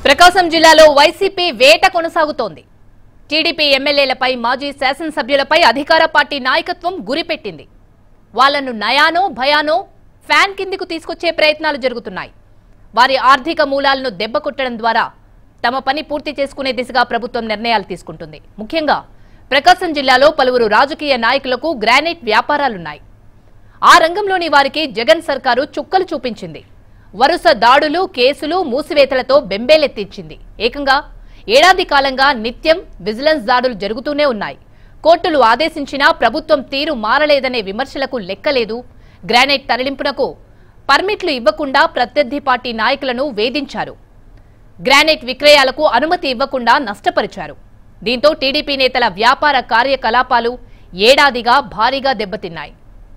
ప్రకాశం జిల్లాలో వైసీపీ వేట కొనసాగుతోంది టీడీపీ ఎమ్మెల్యేలపై మాజీ శాసనసభ్యులపై అధికార పార్టీ నాయకత్వం గురిపెట్టింది వాళ్లను నయానో భయానో ఫ్యాన్ కిందికు తీసుకొచ్చే ప్రయత్నాలు జరుగుతున్నాయి వారి ఆర్థిక మూలాలను దెబ్బకొట్టడం ద్వారా తమ పని పూర్తి చేసుకునే దిశగా ప్రభుత్వం నిర్ణయాలు తీసుకుంటుంది ముఖ్యంగా ప్రకాశం జిల్లాలో పలువురు రాజకీయ నాయకులకు గ్రానైట్ వ్యాపారాలున్నాయి ఆ రంగంలోని వారికి జగన్ సర్కారు చుక్కలు చూపించింది వరుస దాడులు కేసులు మూసివేతలతో బెంబేలెత్తించింది ఏకంగా ఏడాది కాలంగా నిత్యం విజిలెన్స్ దాడులు జరుగుతూనే ఉన్నాయి కోర్టులు ఆదేశించినా ప్రభుత్వం తీరు మారలేదనే విమర్శలకు లెక్కలేదు గ్రానైట్ తరలింపునకు పర్మిట్లు ఇవ్వకుండా ప్రత్యర్థి పార్టీ నాయకులను వేధించారు గ్రానైట్ విక్రయాలకు అనుమతి ఇవ్వకుండా నష్టపరిచారు దీంతో టీడీపీ నేతల వ్యాపార కార్యకలాపాలు ఏడాదిగా భారీగా దెబ్బతిన్నాయి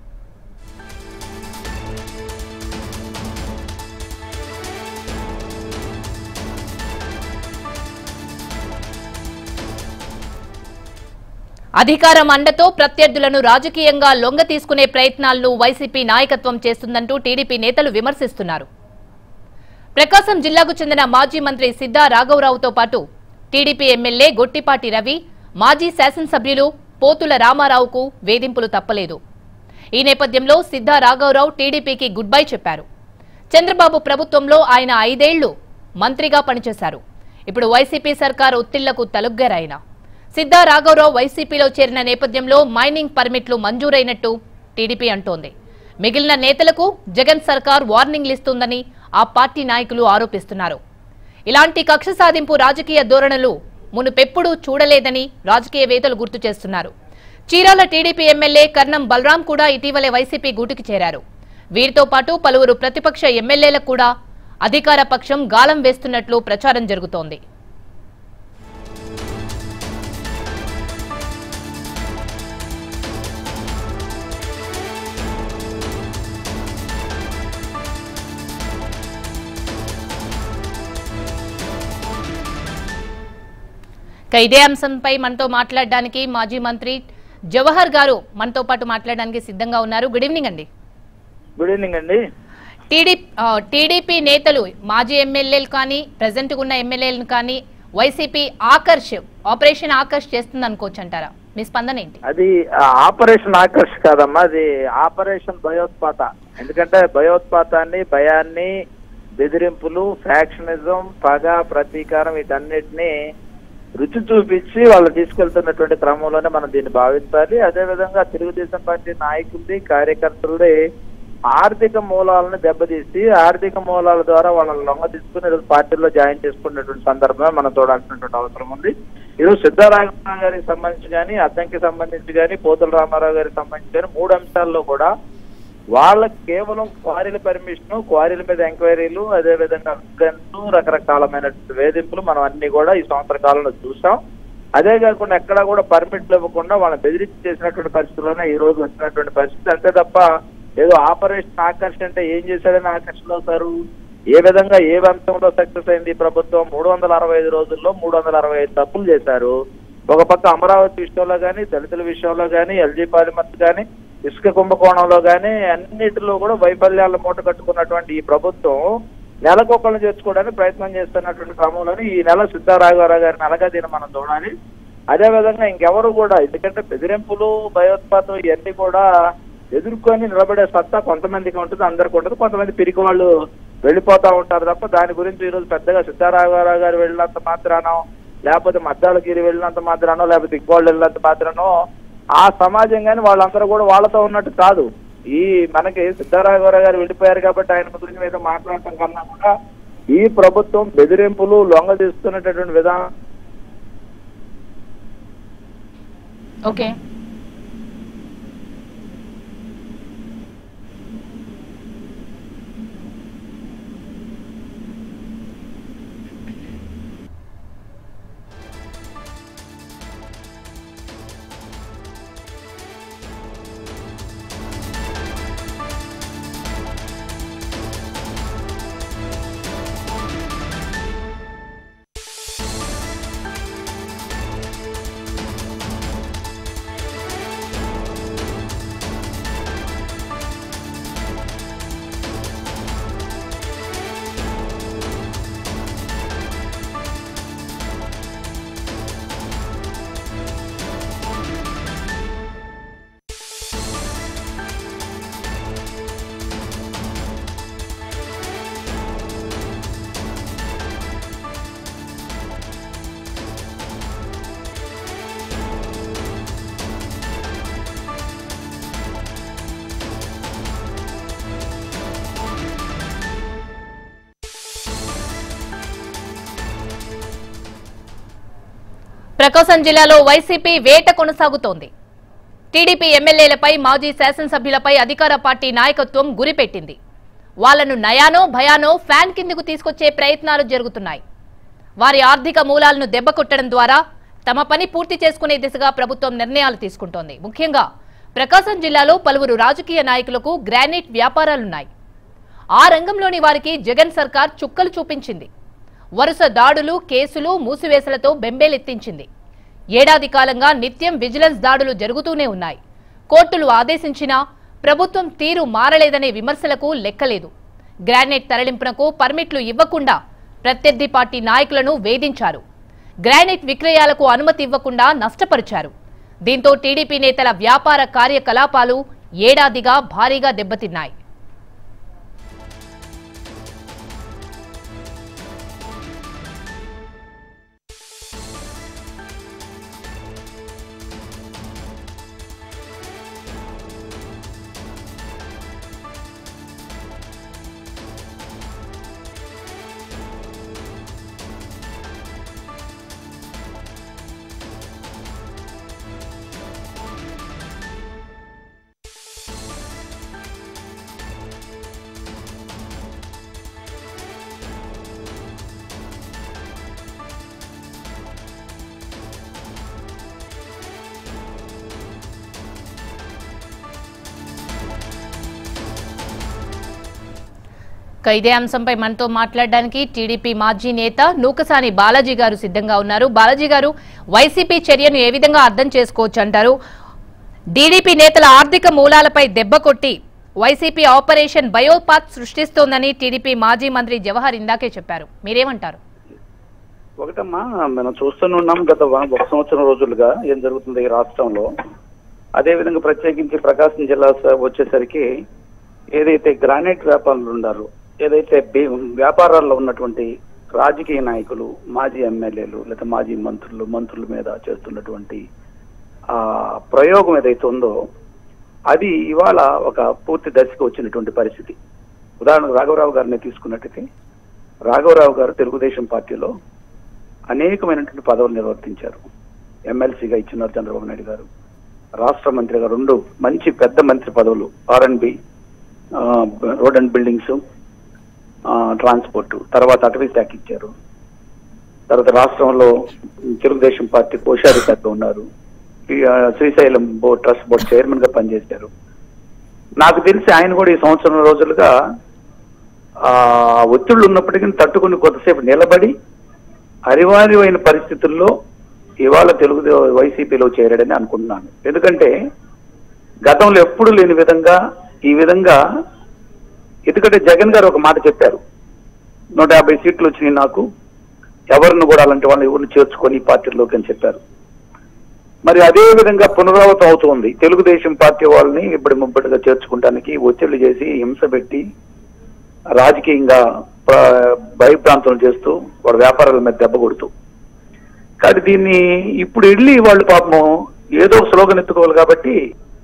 అధికారం అండతో ప్రత్యర్థులను రాజకీయంగా లొంగ తీసుకునే ప్రయత్నాలను వైసీపీ నాయకత్వం చేస్తుందంటూ టీడీపీ నేతలు విమర్శిస్తున్నారు ప్రకాశం జిల్లాకు చెందిన మాజీ మంత్రి సిద్ధా రాఘవరావుతో పాటు టీడీపీ ఎమ్మెల్యే గొట్టిపాటి రవి మాజీ శాసనసభ్యులు పోతుల రామారావుకు వేధింపులు తప్పలేదు ఈ నేపథ్యంలో సిద్ధా రాఘవరావు టీడీపీకి గుడ్ బై చెప్పారు చంద్రబాబు ప్రభుత్వంలో ఆయన ఐదేళ్లు మంత్రిగా పనిచేశారు ఇప్పుడు వైసీపీ సర్కార్ ఒత్తిళ్లకు తలుగ్గారాయన సిద్ధా రాఘవరావు వైసీపీలో చేరిన నేపథ్యంలో మైనింగ్ పర్మిట్లు మంజూరైనట్టు టీడీపీ అంటోంది మిగిలిన నేతలకు జగన్ సర్కార్ వార్నింగ్లు ఇస్తుందని ఆ పార్టీ నాయకులు ఆరోపిస్తున్నారు ఇలాంటి కక్ష సాధింపు రాజకీయ ధోరణులు మునుపెప్పుడూ చూడలేదని రాజకీయవేత్తలు గుర్తు చేస్తున్నారు చీరాల టీడీపీ ఎమ్మెల్యే కర్ణం బలరాం కూడా ఇటీవలే వైసీపీ గూటికి చేరారు వీరితో పాటు పలువురు ప్రతిపక్ష ఎమ్మెల్యేలకు కూడా అధికార పక్షం గాలం వేస్తున్నట్లు ప్రచారం జరుగుతోంది ఇక ఇదే అంశంపై మనతో మాట్లాడడానికి మాజీ మంత్రి జవహర్ గారు మనతో పాటు మాట్లాడడానికి సిద్ధంగా ఉన్నారు గుడ్ ఈవినింగ్ అండి గుడ్ ఈవినింగ్ అండి టీడీ ఆ, టీడీపీ నేతలు మాజీ ఎమ్మెల్యేలు కానీ ప్రజెంట్ ఉన్న ఎమ్మెల్యేలను కానీ వైసీపీ ఆకర్ష్ ఆపరేషన్ ఆకర్ష్ చేస్తుంది అనుకోవచ్చు అంటారా మీ స్పందన ఏంటి అది ఆ, ఆపరేషన్ ఆకర్ష్ కాదమ్మా అది ఆపరేషన్ భయోత్పాత ఎందుకంటే భయోత్పాతాన్ని భయాన్ని బెదిరింపులు ఫ్యాక్షనిజం పగ ప్రతీకారం వీటన్నిటిని రుచి చూపించి వాళ్ళు తీసుకెళ్తున్నటువంటి క్రమంలోనే మనం దీన్ని భావించాలి అదే విధంగా తెలుగుదేశం పార్టీ నాయకులది కార్యకర్తలది ఆర్థిక మూలాలను దెబ్బతీసి ఆర్థిక మూలాల ద్వారా వాళ్ళని లొంగ తీసుకుని ఈరోజు పార్టీలో జాయిన్ చేసుకున్నటువంటి సందర్భమే మనం చూడాల్సినటువంటి అవసరం ఉంది ఈరోజు సిద్ధరామరావు గారికి సంబంధించి కానీ అద్దంకి సంబంధించి కానీ పోతుల రామారావు గారికి సంబంధించి కానీ మూడు అంశాల్లో కూడా వాళ్ళకి కేవలం క్వారీల పర్మిషన్ క్వారీల మీద ఎంక్వైరీలు అదే విధంగా అఫ్ఘన్స్ రకరకాలమైనటువంటి వేధింపులు మనం అన్ని కూడా ఈ సంవత్సర కాలంలో చూసాం అదే కాకుండా ఎక్కడా కూడా పర్మిట్లు ఇవ్వకుండా వాళ్ళని బెదిరించి చేసినటువంటి పరిస్థితుల్లోనే ఈ రోజు వచ్చినటువంటి పరిస్థితి అంతే తప్ప ఏదో ఆపరేషన్ ఆకర్షణ అంటే ఏం చేశాడని ఆకర్షణ అవుతారు ఏ విధంగా ఏ అంశంలో సక్సెస్ అయింది ఈ ప్రభుత్వం మూడు వందల అరవై ఐదు రోజుల్లో మూడు వందల అరవై ఐదు తప్పులు చేశారు ఒక పక్క అమరావతి విషయంలో కానీ దళితుల విషయంలో కానీ ఎల్జీ పాలిమర్స్ కానీ ఇసుక కుంభకోణంలో కానీ అన్నిటిలో కూడా వైఫల్యాల మూట కట్టుకున్నటువంటి ఈ ప్రభుత్వం నెలకొకళ్ళు చేర్చుకోవడానికి ప్రయత్నం చేస్తున్నటువంటి క్రమంలోనే ఈ నెల సిద్ధారాఘవరావు గారి నెలగా దీన్ని మనం చూడాలి అదే విధంగా ఇంకెవరు కూడా ఎందుకంటే బెదిరింపులు భయోత్పాతం ఇవన్నీ కూడా ఎదుర్కొని నిలబడే సత్తా కొంతమందికి ఉంటుంది అందరికి ఉంటుంది కొంతమంది పిరికి వాళ్ళు వెళ్ళిపోతా ఉంటారు తప్ప దాని గురించి ఈరోజు పెద్దగా సిద్ధారాఘవరావు గారు వెళ్ళినంత మాత్రానో లేకపోతే మద్దాలగిరి వెళ్ళినంత మాత్రానో లేకపోతే దిగ్వాళ్ళు వెళ్ళినంత మాత్రానో ఆ సమాజం కానీ వాళ్ళందరూ కూడా వాళ్ళతో ఉన్నట్టు కాదు ఈ మనకి సిద్ధారాఘవరావు గారు వెళ్ళిపోయారు కాబట్టి ఆయన గురించి ఏదో మాట్లాడటం కన్నా కూడా ఈ ప్రభుత్వం బెదిరింపులు లొంగ తీసుకున్నటువంటి విధానం ఓకే ప్రకాశం జిల్లాలో వైసీపీ వేట కొనసాగుతోంది టీడీపీ ఎమ్మెల్యేలపై మాజీ శాసనసభ్యులపై అధికార పార్టీ నాయకత్వం గురిపెట్టింది వాళ్లను నయానో భయానో ఫ్యాన్ కిందకు తీసుకొచ్చే ప్రయత్నాలు జరుగుతున్నాయి వారి ఆర్థిక మూలాలను దెబ్బకొట్టడం ద్వారా తమ పని పూర్తి చేసుకునే దిశగా ప్రభుత్వం నిర్ణయాలు తీసుకుంటోంది ముఖ్యంగా ప్రకాశం జిల్లాలో పలువురు రాజకీయ నాయకులకు గ్రానైట్ వ్యాపారాలున్నాయి ఆ రంగంలోని వారికి జగన్ సర్కార్ చుక్కలు చూపించింది వరుస దాడులు కేసులు మూసివేసలతో బెంబేలెత్తించింది ఏడాది కాలంగా నిత్యం విజిలెన్స్ దాడులు జరుగుతూనే ఉన్నాయి కోర్టులు ఆదేశించినా ప్రభుత్వం తీరు మారలేదనే విమర్శలకు లెక్కలేదు గ్రానైట్ తరలింపునకు పర్మిట్లు ఇవ్వకుండా ప్రత్యర్థి పార్టీ నాయకులను వేధించారు గ్రానైట్ విక్రయాలకు అనుమతి ఇవ్వకుండా నష్టపరిచారు దీంతో టీడీపీ నేతల వ్యాపార కార్యకలాపాలు ఏడాదిగా భారీగా దెబ్బతిన్నాయి ఇక ఇదే అంశంపై మనతో మాట్లాడడానికి టీడీపీ మాజీ నేత నూకసాని బాలాజీ గారు సిద్ధంగా ఉన్నారు బాలాజీ గారు వైసీపీ చర్యను ఏ విధంగా అర్థం చేసుకోవచ్చు అంటారు టీడీపీ నేతల ఆర్థిక మూలాలపై దెబ్బ కొట్టి వైసీపీ ఆపరేషన్ బయోపాత్ సృష్టిస్తోందని టీడీపీ మాజీ మంత్రి జవహర్ ఇందాకే చెప్పారు మీరేమంటారు ఒకటమ్మా మనం చూస్తూనే ఉన్నాం గత వ- ఒక సంవత్సరం రోజులుగా ఏం జరుగుతుంది ఈ రాష్ట్రంలో అదే విధంగా ప్రత్యేకించి ప్రకాశం జిల్లా స- వచ్చేసరికి ఏదైతే గ్రానైట్ వ్యాపారులు ఉన్నారు ఏదైతే బి- వ్యాపారాల్లో ఉన్నటువంటి రాజకీయ నాయకులు మాజీ ఎమ్మెల్యేలు లేదా మాజీ మంత్రులు మంత్రుల మీద చేస్తున్నటువంటి ఆ ప్రయోగం ఏదైతే ఉందో అది ఇవాళ ఒక పూర్తి దశకు వచ్చినటువంటి పరిస్థితి ఉదాహరణకు రాఘవరావు గారిని తీసుకున్నట్టయితే రాఘవరావు గారు తెలుగుదేశం పార్టీలో అనేకమైనటువంటి పదవులు నిర్వర్తించారు ఎమ్మెల్సీగా ఇచ్చినారు చంద్రబాబు నాయుడు గారు రాష్ట్ర మంత్రిగా రెండు మంచి పెద్ద మంత్రి పదవులు R and B road and buildings transport తర్వాత అటవీ శాఖ ఇచ్చారు తర్వాత రాష్ట్రంలో తెలుగుదేశం పార్టీ కోశాధికారిగా ఉన్నారు ఈ, ఆ, Srisailam board trust board chairman గా పనిచేశారు నాకు తెలిసి ఆయన కూడా ఈ సంవత్సరం రోజులుగా ఆ ఒత్తిళ్లు ఉన్నప్పటికీ తట్టుకుని కొద్దిసేపు నిలబడి అనివార్యమైన పరిస్థితుల్లో ఇవాళ తెలుగు వైసీపీలో చేరాడని అనుకుంటున్నాను ఎందుకంటే గతంలో ఎప్పుడు లేని విధంగా ఈ విధంగా ఎందుకంటే జగన్ గారు ఒక మాట చెప్పారు నూట యాభై సీట్లు వచ్చినాయి నాకు ఎవరిని కూడా అలాంటి వాళ్ళని ఎవరిని చేర్చుకొని ఈ పార్టీలోకి అని చెప్పారు మరి అదే విధంగా పునరావృతం అవుతోంది తెలుగుదేశం పార్టీ వాళ్ళని ఇప్పుడు ముబ్బటిగా చేర్చుకుంటానికి ఒత్తిళ్లు చేసి హింస పెట్టి రాజకీయంగా ప్ర- భయప్రాంతం చేస్తూ వాళ్ళ వ్యాపారాల మీద దెబ్బ కొడుతూ కానీ దీన్ని ఇప్పుడు వెళ్ళి వాళ్ళు పాపం ఏదో ఒక స్లోగన్ ఎత్తుకోవాలి కాబట్టి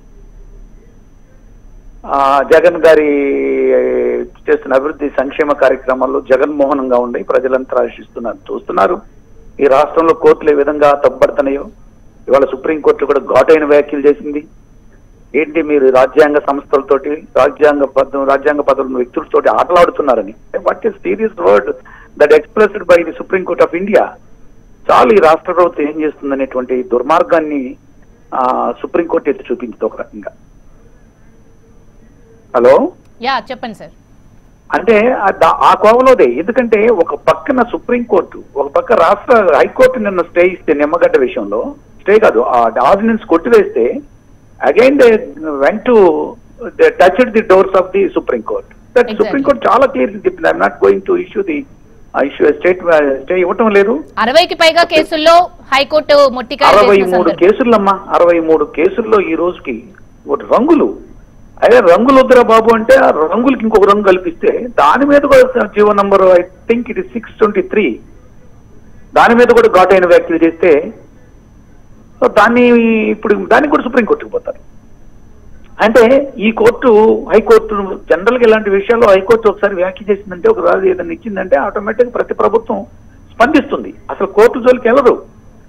ఆ జగన్ గారి చేస్తున్న అభివృద్ధి సంక్షేమ కార్యక్రమాల్లో జగన్మోహనంగా ఉండి ప్రజలంతా ఆశిస్తున్నారు చూస్తున్నారు ఈ రాష్ట్రంలో కోర్టులు ఏ విధంగా తప్పబడుతున్నాయో ఇవాళ సుప్రీంకోర్టు కూడా ఘాటైన వ్యాఖ్యలు చేసింది ఏంటి మీరు రాజ్యాంగ సంస్థలతోటి రాజ్యాంగ పదం రాజ్యాంగ పదవుల వ్యక్తులతోటి ఆటలాడుతున్నారని what is serious word that expressed by the Supreme Court of India చాలు ఈ రాష్ట్ర ప్రభుత్వం ఏం చేస్తుందనేటువంటి దుర్మార్గాన్ని ఆ, సుప్రీంకోర్టు ఎత్తి చూపించింది ఒక రకంగా హలో యా చెప్పండి సార్ అంటే ఆ దా- ఆ కోవలోదే ఎందుకంటే ఒక పక్కన సుప్రీంకోర్టు ఒక పక్క రాష్ట్ర హైకోర్టు నిన్న స్టే ఇస్తే నిమ్మగడ్డ విషయంలో స్టే కాదు ఆ ఆర్డినెన్స్ కొట్టివేస్తే again they went to touch the doors of the Supreme Court that Exactly. Supreme Court చాలా క్లియర్ చెప్పింది I'm not going to issue the issue state stay ఇవ్వటం లేదు అరవైకి పైగా కేసుల్లో హైకోర్టు మొట్టికాయ అరవై వేసిన మూడు సందర్భం. కేసులమ్మా అరవై మూడు కేసుల్లో ఈ రోజుకి ఒకటి రంగులు అదే రంగులు వద్దురా బాబు అంటే ఆ రంగులకి ఇంకొక రంగు కల్పిస్తే దాని మీద కూడా GO number I think it six twenty three దాని మీద కూడా ఘాటైన వ్యాఖ్యలు చేస్తే సో దాన్ని ఇప్పుడు దానికి కూడా సుప్రీంకోర్టుకు పోతారు అంటే ఈ కోర్టు హైకోర్టు జనరల్ గా ఇలాంటి విషయాల్లో హైకోర్టు ఒకసారి వ్యాఖ్య చేసిందంటే ఒక రాజు ఏదైనా ఇచ్చిందంటే ఆటోమేటిక్ ప్రతి ప్రభుత్వం స్పందిస్తుంది అసలు కోర్టు జోలికి వెళ్ళరు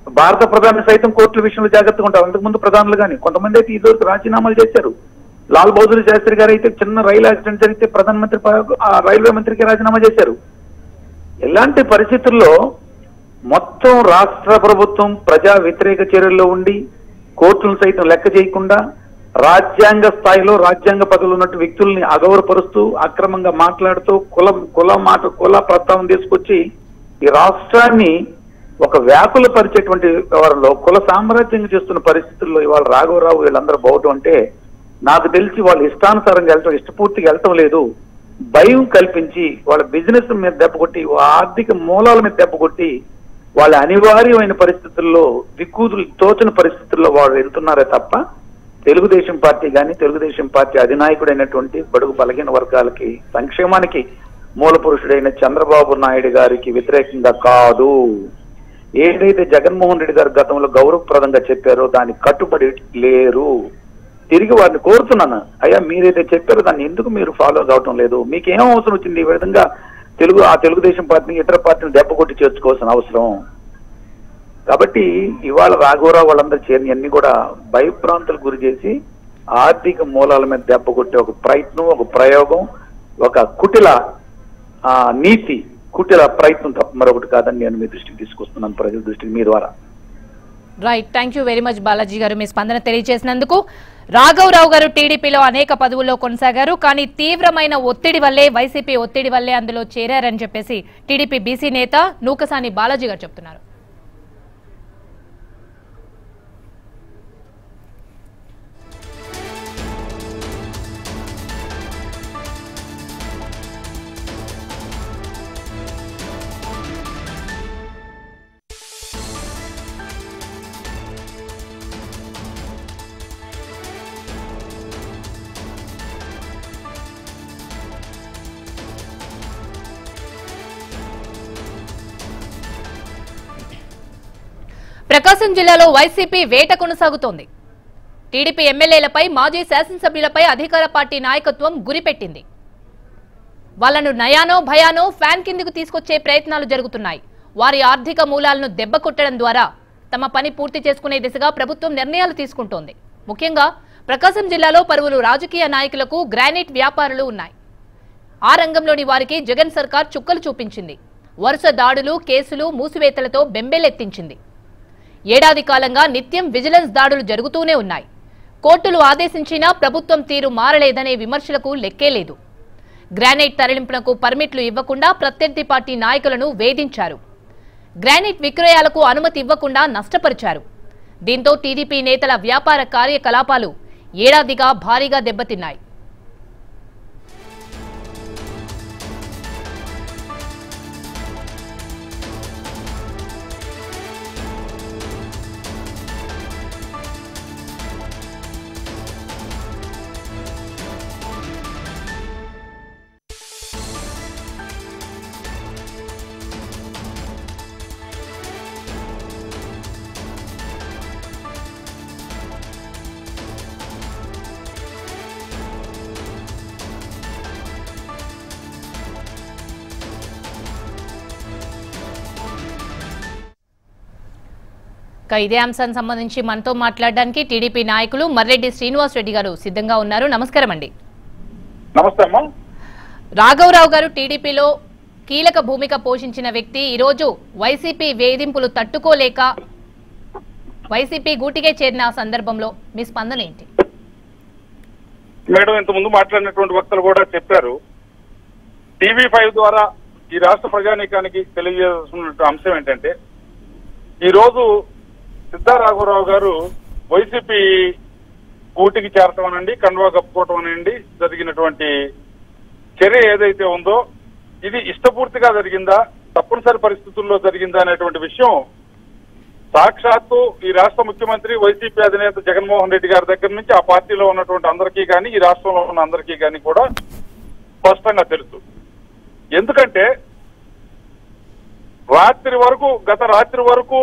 భారత ప్రధాని సైతం కోర్టుల విషయంలో జాగ్రత్తగా ఉంటారు అంతకుముందు ప్రధానులు కానీ కొంతమంది అయితే ఇదివరకు రాజీనామాలు చేశారు లాల్ బహదూర్ శాస్త్రి గారు అయితే చిన్న రైలు యాక్సిడెంట్ జరిగితే ప్రధానమంత్రి ప- ఆ రైల్వే మంత్రికి రాజీనామా చేశారు ఇలాంటి పరిస్థితుల్లో మొత్తం రాష్ట్ర ప్రభుత్వం ప్రజా వ్యతిరేక చర్యల్లో ఉండి కోర్టులను సైతం లెక్క చేయకుండా రాజ్యాంగ స్థాయిలో రాజ్యాంగ పదవులు ఉన్నట్టు వ్యక్తుల్ని అగౌరవపరుస్తూ అక్రమంగా మాట్లాడుతూ కుల కుల మాట కుల ప్రస్తావన తీసుకొచ్చి ఈ రాష్ట్రాన్ని ఒక వ్యాకుల పరిచేటువంటి వ్యవహారంలో కుల సామ్రాజ్యంగా చేస్తున్న పరిస్థితుల్లో ఇవాళ రాఘవరావు వీళ్ళందరూ పోవటం అంటే నాకు తెలిసి వాళ్ళు ఇష్టానుసారంగా వెళ్ళటం ఇష్టపూర్తిగా వెళ్ళటం లేదు భయం కల్పించి వాళ్ళ బిజినెస్ మీద దెబ్బ కొట్టి వాళ్ళ ఆర్థిక మూలాల మీద దెబ్బ కొట్టి వాళ్ళ అనివార్యమైన పరిస్థితుల్లో దిక్కుదులు తోచని పరిస్థితుల్లో వాళ్ళు వెళ్తున్నారే తప్ప తెలుగుదేశం పార్టీ కానీ తెలుగుదేశం పార్టీ అధినాయకుడైనటువంటి బడుగు బలహీన వర్గాలకి సంక్షేమానికి మూల పురుషుడైన చంద్రబాబు నాయుడు గారికి వ్యతిరేకంగా కాదు ఏదైతే జగన్మోహన్ రెడ్డి గారు గతంలో గౌరవప్రదంగా చెప్పారో దానికి కట్టుబడి లేరు తిరిగి వారిని కోరుతున్నాను అయ్యా మీరైతే చెప్పారో దాన్ని ఎందుకు మీరు ఫాలో కావటం లేదు మీకేం అవసరం వచ్చింది ఈ విధంగా తెలుగు ఆ తెలుగుదేశం పార్టీని ఇతర పార్టీని దెబ్బ కొట్టి చేర్చుకోవాల్సిన అవసరం కాబట్టి ఇవాళ రాఘవరావు వాళ్ళందరూ చేరిన అన్ని కూడా భయభ్రాంతులకు గురి చేసి ఆర్థిక మూలాల మీద దెబ్బ కొట్టే ఒక ప్రయత్నం ఒక ప్రయోగం ఒక కుటిల ఆ, నీతి కుటిల ప్రయత్నం తప్ప మరొకటి కాదని నేను మీ దృష్టికి తీసుకొస్తున్నాను ప్రజల దృష్టికి మీ ద్వారా right thank you very much Balaji garu మీ స్పందన తెలియజేసినందుకు రాఘవరావు గారు టీడీపీలో అనేక పదవుల్లో కొనసాగారు కానీ తీవ్రమైన ఒత్తిడి వల్లే వైసీపీ ఒత్తిడి వల్లే అందులో చేరారని చెప్పేసి టీడీపీ బీసీ నేత నూకసాని బాలాజీ గారు చెప్తున్నారు ప్రకాశం జిల్లాలో వైసీపీ వేట కొనసాగుతోంది టీడీపీ ఎమ్మెల్యేలపై మాజీ శాసనసభ్యులపై అధికార పార్టీ నాయకత్వం గురిపెట్టింది వాళ్లను నయానో భయానో ఫ్యాన్ కిందికి తీసుకొచ్చే ప్రయత్నాలు జరుగుతున్నాయి వారి ఆర్థిక మూలాలను దెబ్బకొట్టడం ద్వారా తమ పని పూర్తి చేసుకునే దిశగా ప్రభుత్వం నిర్ణయాలు తీసుకుంటోంది ముఖ్యంగా ప్రకాశం జిల్లాలో పలువురు రాజకీయ నాయకులకు గ్రానైట్ వ్యాపారులు ఉన్నాయి ఆ రంగంలోని వారికి జగన్ సర్కార్ చుక్కలు చూపించింది వరుస దాడులు కేసులు మూసివేతలతో బెంబేలెత్తించింది ఏడాది కాలంగా నిత్యం విజిలెన్స్ దాడులు జరుగుతూనే ఉన్నాయి కోర్టులు ఆదేశించినా ప్రభుత్వం తీరు మారలేదనే విమర్శలకు లెక్కే లేదు గ్రానైట్ తరలింపునకు పర్మిట్లు ఇవ్వకుండా ప్రత్యర్థి పార్టీ నాయకులను వేధించారు గ్రానైట్ విక్రయాలకు అనుమతి ఇవ్వకుండా నష్టపరిచారు దీంతో టీడీపీ నేతల వ్యాపార కార్యకలాపాలు ఏడాదిగా భారీగా దెబ్బతిన్నాయి ఇక ఇదే అంశానికి సంబంధించి మనతో మాట్లాడడానికి టీడీపీ నాయకులు మర్రెడ్డి శ్రీనివాస్ రెడ్డి గారు సిద్ధంగా ఉన్నారు నమస్కారం అండి నమస్తే అమ్మా రాఘవరావు గారు టీడీపీలో కీలక భూమిక పోషించిన వ్యక్తి ఈరోజు వైసీపీ వేధింపులు తట్టుకోలేక వైసీపీ గూటికే చేరిన సందర్భంలో మీ స్పందన ఏంటి మేడం ఇంత ముందు మాట్లాడినటువంటి వక్తలు కూడా చెప్పారు టీవీ ఫైవ్ ద్వారా ఈ రాష్ట్ర ప్రజానీకానికి తెలియజేస్తున్న అంశం ఏంటంటే ఈ రోజు సిద్ధారాఘవరావు గారు వైసీపీ కూటికి చేరటం అనండి కండువా కప్పుకోవటం అనండి జరిగినటువంటి చర్య ఏదైతే ఉందో ఇది ఇష్టపూర్తిగా జరిగిందా తప్పనిసరి పరిస్థితుల్లో జరిగిందా అనేటువంటి విషయం సాక్షాత్తు ఈ రాష్ట్ర ముఖ్యమంత్రి వైసీపీ అధినేత జగన్మోహన్ రెడ్డి గారి దగ్గర నుంచి ఆ పార్టీలో ఉన్నటువంటి అందరికీ కానీ ఈ రాష్ట్రంలో ఉన్న అందరికీ కానీ కూడా స్పష్టంగా తెలుసు ఎందుకంటే రాత్రి వరకు గత రాత్రి వరకు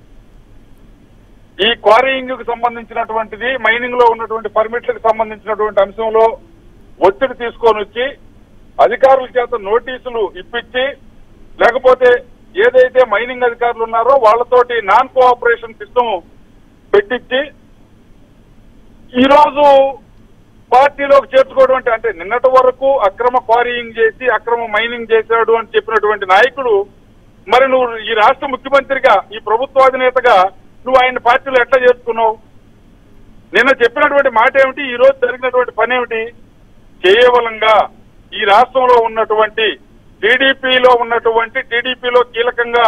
ఈ క్వారీయింగ్ కు సంబంధించినటువంటిది మైనింగ్ లో ఉన్నటువంటి పర్మిట్లకు సంబంధించినటువంటి అంశంలో ఒత్తిడి తీసుకొని వచ్చి అధికారుల చేత నోటీసులు ఇప్పించి లేకపోతే ఏదైతే మైనింగ్ అధికారులు ఉన్నారో వాళ్ళతోటి నాన్ కోఆపరేషన్ సిస్టమ్ పెట్టించి ఈ రోజు పార్టీలోకి చేర్చుకోవడం అంటే అంటే నిన్నటి వరకు అక్రమ క్వారీయింగ్ చేసి అక్రమ మైనింగ్ చేశాడు అని చెప్పినటువంటి నాయకుడు మరి నువ్వు ఈ రాష్ట్ర ముఖ్యమంత్రిగా ఈ ప్రభుత్వాధినేతగా నువ్వు ఆయన పార్టీలో ఎట్లా చేర్చుకున్నావు నిన్న చెప్పినటువంటి మాట ఏమిటి ఈ రోజు జరిగినటువంటి పని ఏమిటి కేవలంగా ఈ రాష్ట్రంలో ఉన్నటువంటి టీడీపీలో ఉన్నటువంటి టీడీపీలో కీలకంగా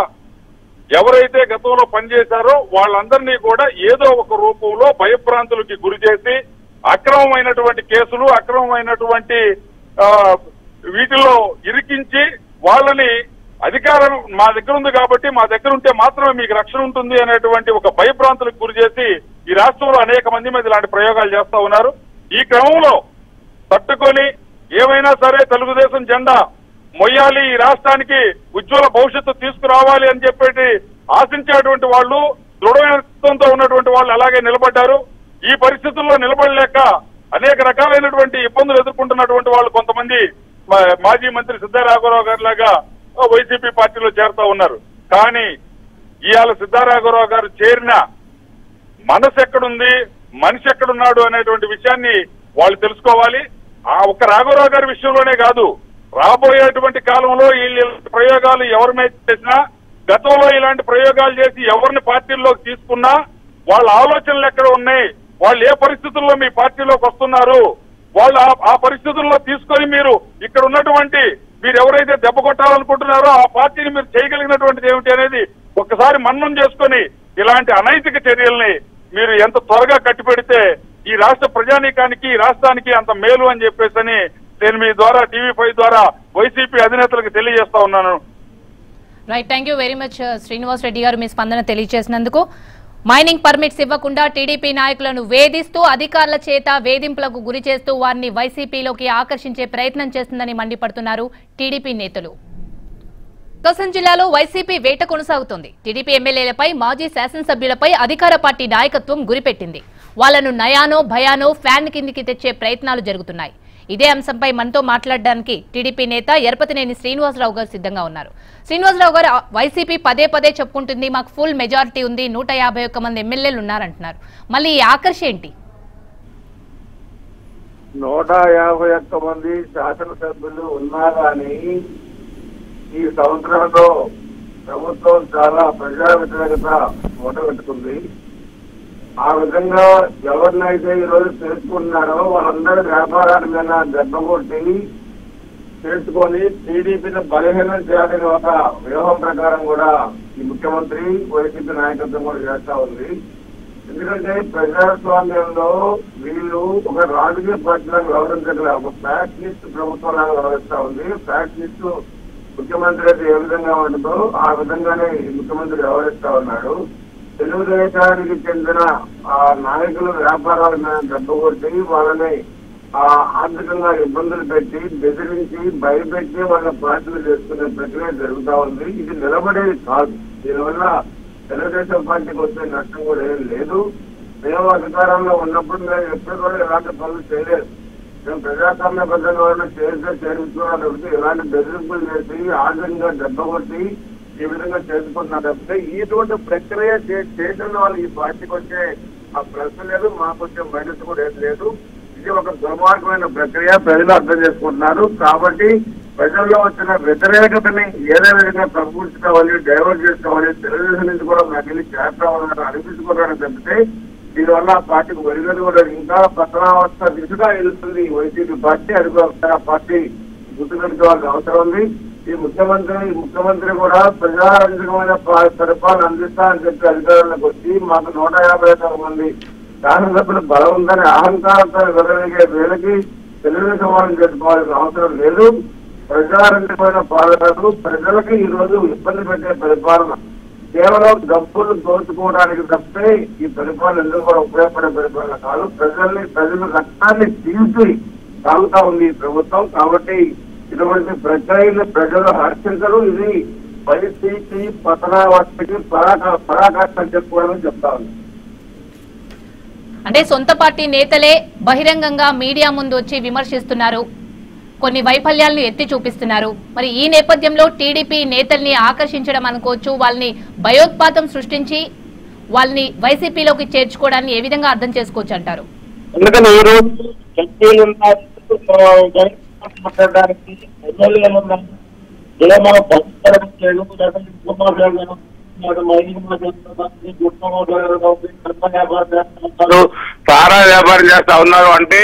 ఎవరైతే గతంలో పనిచేశారో వాళ్ళందరినీ కూడా ఏదో ఒక రూపంలో భయభ్రాంతులకి గురి చేసి అక్రమమైనటువంటి కేసులు అక్రమమైనటువంటి ఆ, వీటిల్లో ఇరికించి వాళ్ళని అధికారం మా దగ్గర ఉంది కాబట్టి మా దగ్గర ఉంటే మాత్రమే మీకు రక్షణ ఉంటుంది అనేటువంటి ఒక భయభ్రాంతులకు గురి చేసి ఈ రాష్ట్రంలో అనేక మంది మీద ఇలాంటి ప్రయోగాలు చేస్తా ఉన్నారు ఈ క్రమంలో తట్టుకొని ఏమైనా సరే తెలుగుదేశం జెండా మొయ్యాలి ఈ రాష్ట్రానికి ఉజ్వల భవిష్యత్తు తీసుకురావాలి అని చెప్పేసి ఆశించేటువంటి వాళ్ళు దృఢత్వంతో ఉన్నటువంటి వాళ్ళు అలాగే నిలబడ్డారు ఈ పరిస్థితుల్లో నిలబడలేక అనేక రకాలైనటువంటి ఇబ్బందులు ఎదుర్కొంటున్నటువంటి వాళ్ళు కొంతమంది మా- మాజీ మంత్రి సిద్ధారాఘవరావు గారి లాగా వైసీపీ పార్టీలో చేరుతా ఉన్నారు కానీ ఇవాళ సిద్ధారాఘవరావు గారు చేరిన మనసు ఎక్కడుంది మనిషి ఎక్కడున్నాడు అనేటువంటి విషయాన్ని వాళ్ళు తెలుసుకోవాలి ఆ ఒక్క రాఘవరావు గారి విషయంలోనే కాదు రాబోయేటువంటి కాలంలో వీళ్ళు ఇలాంటి ప్రయోగాలు ఎవరి మీద చేసినా గతంలో ఇలాంటి ప్రయోగాలు చేసి ఎవరిని పార్టీల్లోకి తీసుకున్నా వాళ్ళ ఆలోచనలు ఎక్కడ ఉన్నాయి వాళ్ళు ఏ పరిస్థితుల్లో మీ పార్టీలోకి వస్తున్నారు వాళ్ళు ఆ- ఆ పరిస్థితుల్లో తీసుకొని మీరు ఇక్కడ ఉన్నటువంటి మీరు ఎవరైతే దెబ్బ కొట్టాలనుకుంటున్నారో ఆ పార్టీని మీరు చేయగలిగినటువంటిది ఏమిటి అనేది ఒక్కసారి మన్నం చేసుకొని ఇలాంటి అనైతిక చర్యల్ని మీరు ఎంత త్వరగా కట్టిపెడితే ఈ రాష్ట్ర ప్రజానీకానికి ఈ రాష్ట్రానికి అంత మేలు అని చెప్పేసి నేను మీ ద్వారా టీవీ ఫైవ్ ద్వారా వైసీపీ అధినేతలకు తెలియజేస్తా ఉన్నాను right thank you very much Srinivas Reddy garu మీ స్పందన తెలియజేసినందుకు మైనింగ్ పర్మిట్స్ ఇవ్వకుండా టీడీపీ నాయకులను వేధిస్తూ అధికారుల చేత వేధింపులకు గురి చేస్తూ వారిని వైసీపీలోకి ఆకర్షించే ప్రయత్నం చేస్తుందని మండిపడుతున్నారు టీడీపీ నేతలు ప్రకాశం జిల్లాలో వైసీపీ వేట కొనసాగుతోంది టీడీపీ ఎమ్మెల్యేలపై మాజీ శాసనసభ్యులపై అధికార పార్టీ నాయకత్వం గురిపెట్టింది వాళ్లను నయానో భయానో ఫ్యాన్ కిందికి తెచ్చే ప్రయత్నాలు జరుగుతున్నాయి ఇదే అంశంపై మనతో మాట్లాడడానికి టీడీపీ నేత ఎరపతినేని శ్రీనివాసరావు గారు సిద్ధంగా ఉన్నారు శ్రీనివాసరావు గారు ఆ, వైసీపీ పదే పదే చెప్పుకుంటుంది మాకు ఫుల్ మెజారిటీ ఉంది నూట యాభై ఒక్క మంది ఎమ్మెల్యేలు ఉన్నారంటున్నారు మళ్ళీ ఈ ఆకర్ష ఏంటి నూట యాభై ఒక్క మంది శాసనసభ్యులు ఉన్నా కానీ ఈ సంవత్సరంలో ప్రభుత్వం చాలా ప్రజా వ్యతిరేకత మూటగట్టుకుంది ఆ విధంగా ఎవరినైతే ఈ రోజు తెలుసుకున్నారో వాళ్ళందరి వ్యాపారాల మీద దెబ్బకొట్టి చేసుకొని టీడీపీని బలహీనం చేయాలని ఒక వ్యూహం ప్రకారం కూడా ఈ ముఖ్యమంత్రి వైసీపీ నాయకత్వం కూడా చేస్తా ఉంది ఎందుకంటే ప్రజాస్వామ్యంలో వీళ్ళు ఒక రాజకీయ పార్టీలకు వ్యవహరించగల ఒక ఫ్యాక్టరీస్ట్ ప్రభుత్వంలాగా వ్యవహరిస్తా ఉంది ఫ్యాక్టరీస్ట్ ముఖ్యమంత్రి అయితే ఏ విధంగా ఉంటుందో ఆ విధంగానే ఈ ముఖ్యమంత్రి వ్యవహరిస్తా ఉన్నాడు తెలుగుదేశానికి చెందిన ఆ నాయకులు వ్యాపారాల మీద దెబ్బకొట్టి వాళ్ళని ఆ ఆర్థికంగా ఇబ్బందులు పెట్టి బెదిరించి భయపెట్టి వాళ్ళ పార్టీలు చేసుకునే ప్రక్రియ జరుగుతా ఉంది ఇది నిలబడేది కాదు దీనివల్ల తెలుగుదేశం పార్టీకి వచ్చే నష్టం కూడా ఏం లేదు మేము అధికారంలో ఉన్నప్పుడు మేము ఎప్పుడు కూడా ఇలాంటి పనులు చేయలేదు మేము ప్రజాస్వామ్యబద్ధంగా ఉన్న చేస్తే చేయించుకోవాలి తప్పితే ఇలాంటి బెదిరింపులు చేసి ఆర్థికంగా దెబ్బ కొట్టి ఈ విధంగా చేసుకుంటున్నారు తప్పితే ఇటువంటి ప్రక్రియ చే- చేయడం వాళ్ళు ఈ పార్టీకి వచ్చే ఆ ప్రశ్న లేదు మాకు వచ్చే మైనస్ కూడా ఏం లేదు ఇది ఒక దుర్మార్గమైన ప్రక్రియ ప్రజలు అర్థం చేసుకుంటున్నారు కాబట్టి ప్రజల్లో వచ్చిన వ్యతిరేకతని ఏదే విధంగా కప్పుకోవాలి డైవర్ట్ చేసుకోవాలి తెలుగుదేశం నుంచి కూడా మళ్ళీ చేస్తామని అనిపించుకోవడానికి తప్పితే దీనివల్ల ఆ పార్టీకి ఒరిగదు కూడా ఇంకా పతనావస్థ దిశగా వెళ్తుంది ఈ వైసీపీ పార్టీ అది కూడా ఆ పార్టీ గుర్తుపెట్టుకోవాల్సిన అవసరం ఉంది ఈ ముఖ్యమంత్రి ఈ ముఖ్యమంత్రి కూడా ప్రజారంజకమైన ప- పరిపాలన అందిస్తా అని చెప్పి అధికారంలోకి వచ్చి మాకు నూట యాభై ఒక్క మంది శాసనసభ్యులు బలం ఉందని అహంకారంతో వివరించే వీళ్ళకి తెలుగుదేశం వాళ్ళని చేసుకోవాల్సిన అవసరం లేదు ప్రజారంజకమైన పాలనలు ప్రజలకి ఈ రోజు ఇబ్బంది పెట్టే పరిపాలన కేవలం డబ్బులు దోచుకోవడానికి తప్పితే ఈ పరిపాలన ఎందుకు కూడా ఉపయోగపడే పరిపాలన కాదు ప్రజల్ని ప్రజల రక్తాన్ని తీసి సాగుతా ఉంది ఈ ప్రభుత్వం కాబట్టి ఇటువంటి ప్రక్రియలు ప్రజలు హర్షించరు ఇది వైసీపీ పతనావస్థకి పరాకా పరాకాష్ట చెప్పుకోవడం చెప్తా ఉంది అంటే సొంత పార్టీ నేతలే బహిరంగంగా మీడియా ముందు వచ్చి విమర్శిస్తున్నారు కొన్ని వైఫల్యాలను ఎత్తి చూపిస్తున్నారు మరి ఈ నేపథ్యంలో టీడీపీ నేతల్ని ఆకర్షించడం అనుకోవచ్చు వాళ్ళని భయోత్పాతం సృష్టించి వాళ్ళని వైసీపీలోకి చేర్చుకోవడాన్ని ఏ విధంగా అర్థం చేసుకోవచ్చు అంటారు ఎందుకని ఈ రోజు ఎంపీలు ఉన్నారు జగన్ మాట్లాడడానికి ఎమ్మెల్యేలు ఉన్నారు ఇలా మనం పరిష్కారం చేయడం లేకపోతే ఇంకో మాట్లాడడం మరి మైనింగ్ మాట్లాడుతున్నారు గుట్ట మాట్లాడడం కర్మ వ్యాపారం చేస్తున్నారు సారా వ్యాపారం చేస్తా ఉన్నారు అంటే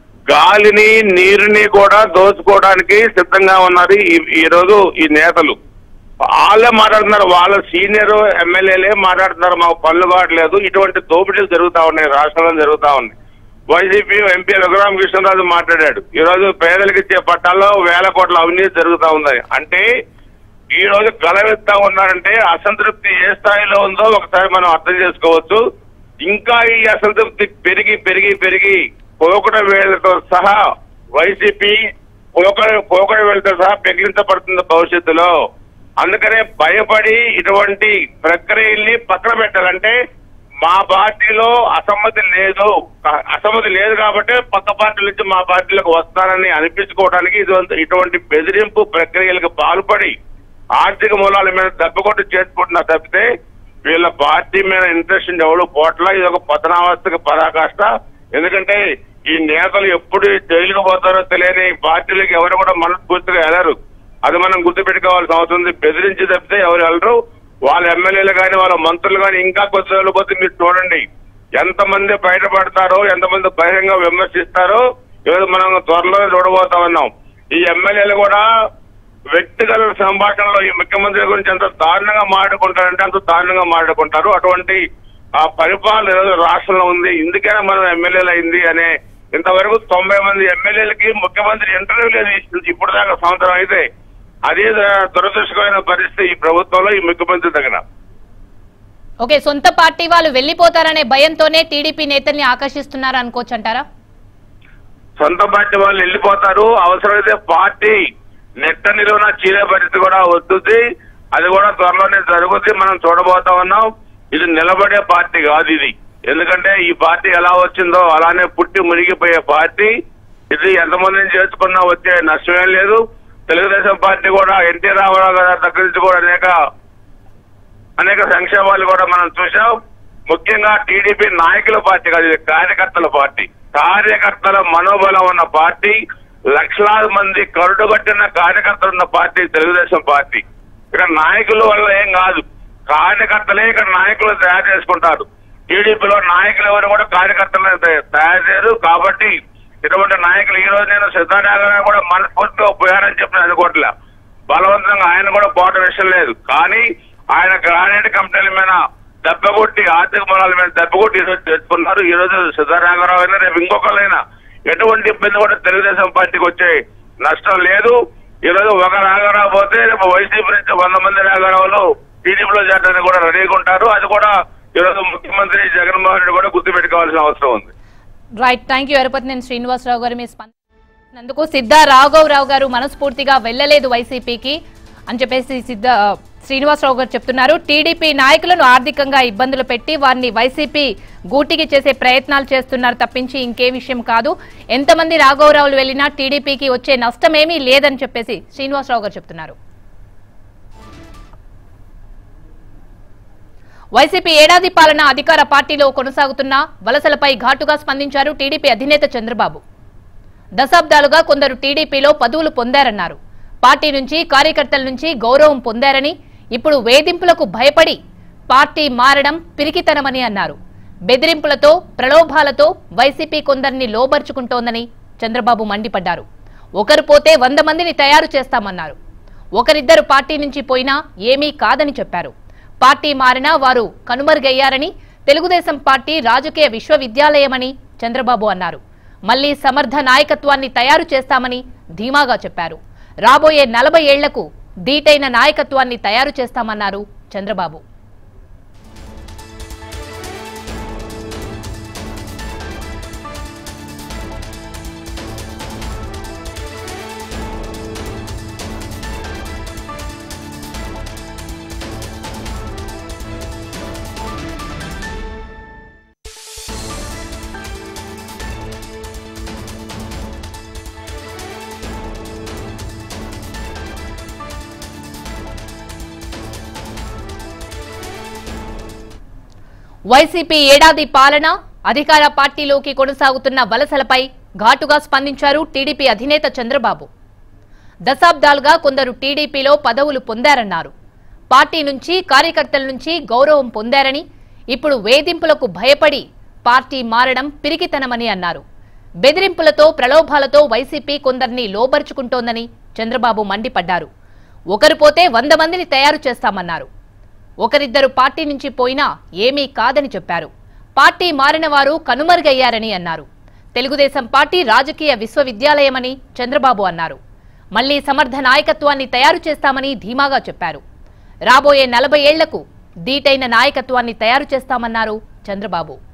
గాలిని నీరుని కూడా దోచుకోవడానికి సిద్ధంగా ఉన్నారు ఈ- ఈ రోజు ఈ నేతలు వాళ్ళే మాట్లాడుతున్నారు వాళ్ళ సీనియర్ ఎమ్మెల్యేలే మాట్లాడుతున్నారు మాకు పనులు కావట్లేదు ఇటువంటి దోపిడీలు జరుగుతా ఉన్నాయి రాష్ట్రంలో జరుగుతా ఉన్నాయి వైసీపీ ఎంపీ రఘురామకృష్ణరాజు మాట్లాడాడు ఈ రోజు పేదలకు ఇచ్చే పట్టాల్లో వేల కోట్ల అవినీతి జరుగుతా ఉంది అంటే ఈ రోజు గలవెత్తా ఉన్నారంటే అసంతృప్తి ఏ స్థాయిలో ఉందో ఒకసారి మనం అర్థం చేసుకోవచ్చు ఇంకా ఈ అసంతృప్తి పెరిగి పెరిగి పెరిగి పోకడ వేలతో సహా వైసీపీ పోకడ పోకడ వేలతో సహా పెగిలించబడుతుంది భవిష్యత్తులో అందుకనే భయపడి ఇటువంటి ప్రక్రియల్ని పక్కన పెట్టాలంటే మా పార్టీలో అసమ్మతి లేదు క- అసమ్మతి లేదు కాబట్టి పక్క పార్టీల నుంచి మా పార్టీలకు వస్తానని అనిపించుకోవడానికి ఇటువంటి ఇటువంటి బెదిరింపు ప్రక్రియలకు పాల్పడి ఆర్థిక మూలాల మీద దెబ్బకొట్టి చేసుకుంటున్నా తప్పితే వీళ్ళ పార్టీ మీద ఇంట్రెస్ట్ ఎవడు పోట్ల ఇది ఒక పతనావస్థకు పరాకాష్ట ఎందుకంటే ఈ నేతలు ఎప్పుడు జైలుకు పోతారో తెలియని పార్టీలకు ఎవరు కూడా మనస్ఫూర్తిగా వెళ్ళరు అది మనం గుర్తుపెట్టుకోవాల్సిన అవసరం ఉంది బెదిరించి తప్పితే ఎవరు వెళ్ళరు వాళ్ళ ఎమ్మెల్యేలు కానీ వాళ్ళ మంత్రులు కానీ ఇంకా కొద్ది రోజులు పోతే మీరు చూడండి ఎంతమంది బయటపడతారో ఎంతమంది బహిరంగ విమర్శిస్తారో ఈరోజు మనం త్వరలో చూడబోతా ఉన్నాం ఈ ఎమ్మెల్యేలు కూడా వ్యక్తిగత సంభాషణలో ఈ ముఖ్యమంత్రి గురించి ఎంత దారుణంగా మాట్లాడుకుంటారంటే అంత దారుణంగా మాట్లాడుకుంటారు అటువంటి ఆ పరిపాలన ఈరోజు రాష్ట్రంలో ఉంది ఇందుకైనా మనం ఎమ్మెల్యేలు అయింది అనే ఇంతవరకు తొంభై మంది ఎమ్మెల్యేలకి ముఖ్యమంత్రి ఇంటర్వ్యూ లేదు ఇస్తుంది ఇప్పుడు దాకా సంవత్సరం అయితే అదే దురదృష్టకరమైన పరిస్థితి ఈ ప్రభుత్వంలో ఈ ముఖ్యమంత్రి దగ్గర ఓకే సొంత పార్టీ వాళ్ళు వెళ్లిపోతారనే భయంతోనే టీడీపీ నేతల్ని ఆకర్షిస్తున్నారు అనుకోవచ్చు అంటారా సొంత పార్టీ వాళ్ళు వెళ్ళిపోతారు అవసరమైతే పార్టీ నెట్ట నిలువున చీరే పరిస్థితి కూడా వస్తుంది అది కూడా త్వరలోనే జరుగుతుంది మనం చూడబోతా ఉన్నాం ఇది నిలబడే పార్టీ కాదు ఇది ఎందుకంటే ఈ పార్టీ ఎలా వచ్చిందో అలానే పుట్టి మునిగిపోయే పార్టీ ఇది ఎంతమందిని చేసుకున్నా వచ్చే నష్టమేం లేదు తెలుగుదేశం పార్టీ కూడా ఎన్టీ రామారావు గారి దగ్గర నుంచి కూడా అనేక అనేక సంక్షేమాలు కూడా మనం చూసాం ముఖ్యంగా టీడీపీ నాయకుల పార్టీ కాదు ఇది కార్యకర్తల పార్టీ కార్యకర్తల మనోబలం ఉన్న పార్టీ లక్షలాది మంది కరుడుగట్టిన కార్యకర్తలు ఉన్న పార్టీ తెలుగుదేశం పార్టీ ఇక్కడ నాయకుల వల్ల ఏం కాదు కార్యకర్తలే ఇక్కడ నాయకులు తయారు చేసుకుంటారు టీడీపీలో నాయకులు ఎవరు కూడా కార్యకర్తలను తయ- తయారు చేయరు కాబట్టి ఇటువంటి నాయకులు ఈ రోజు నేను సిద్ధారామయ్య కూడా మనస్ఫూర్తిగా పోయారని చెప్పి నేను అనుకోవట్లే బలవంతంగా ఆయన కూడా పోవటం విషయం లేదు కానీ ఆయన గ్రానైట్ కంపెనీల మీద దెబ్బకొట్టి ఆర్థిక మూలాల మీద దెబ్బకొట్టి ఈ రోజు తెచ్చుకున్నారు ఈ రోజు సిద్ధారామరావు అయినా రేపు ఇంకొకరైనా ఎటువంటి ఇబ్బంది కూడా తెలుగుదేశం పార్టీకి వచ్చే నష్టం లేదు ఈ రోజు ఒక రాఘవరావు పోతే రేపు వైసీపీ నుంచి వంద మంది రాఘవరావులు టీడీపీలో చేరడానికి కూడా రెడీగా ఉంటారు అది కూడా ఈ రోజు ముఖ్యమంత్రి జగన్మోహన్ రెడ్డి కూడా గుర్తుపెట్టుకోవాల్సిన అవసరం ఉంది రైట్ థ్యాంక్ యూ ఎరపతి నేను శ్రీనివాసరావు గారు మీ స్పందనందుకు సిద్ధా రాఘవరావు గారు మనస్ఫూర్తిగా వెళ్ళలేదు వైసీపీకి అని చెప్పేసి సిద్ధ శ్రీనివాసరావు గారు చెప్తున్నారు టీడీపీ నాయకులను ఆర్థికంగా ఇబ్బందులు పెట్టి వారిని వైసీపీ గూటికి చేసే ప్రయత్నాలు చేస్తున్నారు తప్పించి ఇంకే విషయం కాదు ఎంతమంది రాఘవరావులు వెళ్ళినా టీడీపీకి వచ్చే నష్టమేమీ లేదని చెప్పేసి శ్రీనివాసరావు గారు చెప్తున్నారు వైసీపీ ఏడాది పాలన అధికార పార్టీలో కొనసాగుతున్న వలసలపై ఘాటుగా స్పందించారు టీడీపీ అధినేత చంద్రబాబు దశాబ్దాలుగా కొందరు టీడీపీలో పదవులు పొందారన్నారు పార్టీ నుంచి కార్యకర్తల నుంచి గౌరవం పొందారని ఇప్పుడు వేధింపులకు భయపడి పార్టీ మారడం పిరికితనమని అన్నారు బెదిరింపులతో ప్రలోభాలతో వైసీపీ కొందరిని లోబర్చుకుంటోందని చంద్రబాబు మండిపడ్డారు ఒకరు పోతే వంద మందిని తయారు చేస్తామన్నారు ఒకరిద్దరు పార్టీ నుంచి పోయినా ఏమీ కాదని చెప్పారు పార్టీ మారినా వారు కనుమరుగయ్యారని తెలుగుదేశం పార్టీ రాజకీయ విశ్వవిద్యాలయమని చంద్రబాబు అన్నారు మళ్లీ సమర్థ నాయకత్వాన్ని తయారు చేస్తామని ధీమాగా చెప్పారు రాబోయే నలభై ఏళ్లకు దీటైన నాయకత్వాన్ని తయారు చేస్తామన్నారు చంద్రబాబు వైసీపీ ఏడాది పాలన అధికార పార్టీలోకి కొనసాగుతున్న వలసలపై ఘాటుగా స్పందించారు టీడీపీ అధినేత చంద్రబాబు దశాబ్దాలుగా కొందరు టీడీపీలో పదవులు పొందారన్నారు పార్టీ నుంచి కార్యకర్తల నుంచి గౌరవం పొందారని ఇప్పుడు వేధింపులకు భయపడి పార్టీ మారడం పిరికితనమని అన్నారు బెదిరింపులతో ప్రలోభాలతో వైసీపీ కొందరిని లోబరుచుకుంటోందని చంద్రబాబు మండిపడ్డారు ఒకరు పోతే వంద మందిని తయారు చేస్తామన్నారు ఒకరిద్దరు పార్టీ నుంచి పోయినా ఏమీ కాదని చెప్పారు పార్టీ మారిన వారు కనుమరుగయ్యారని అన్నారు తెలుగుదేశం పార్టీ రాజకీయ విశ్వవిద్యాలయమని చంద్రబాబు అన్నారు మళ్లీ సమర్థ నాయకత్వాన్ని తయారు చేస్తామని ధీమాగా చెప్పారు రాబోయే నలభై ఏళ్లకు దీటైన నాయకత్వాన్ని తయారు చేస్తామన్నారు చంద్రబాబు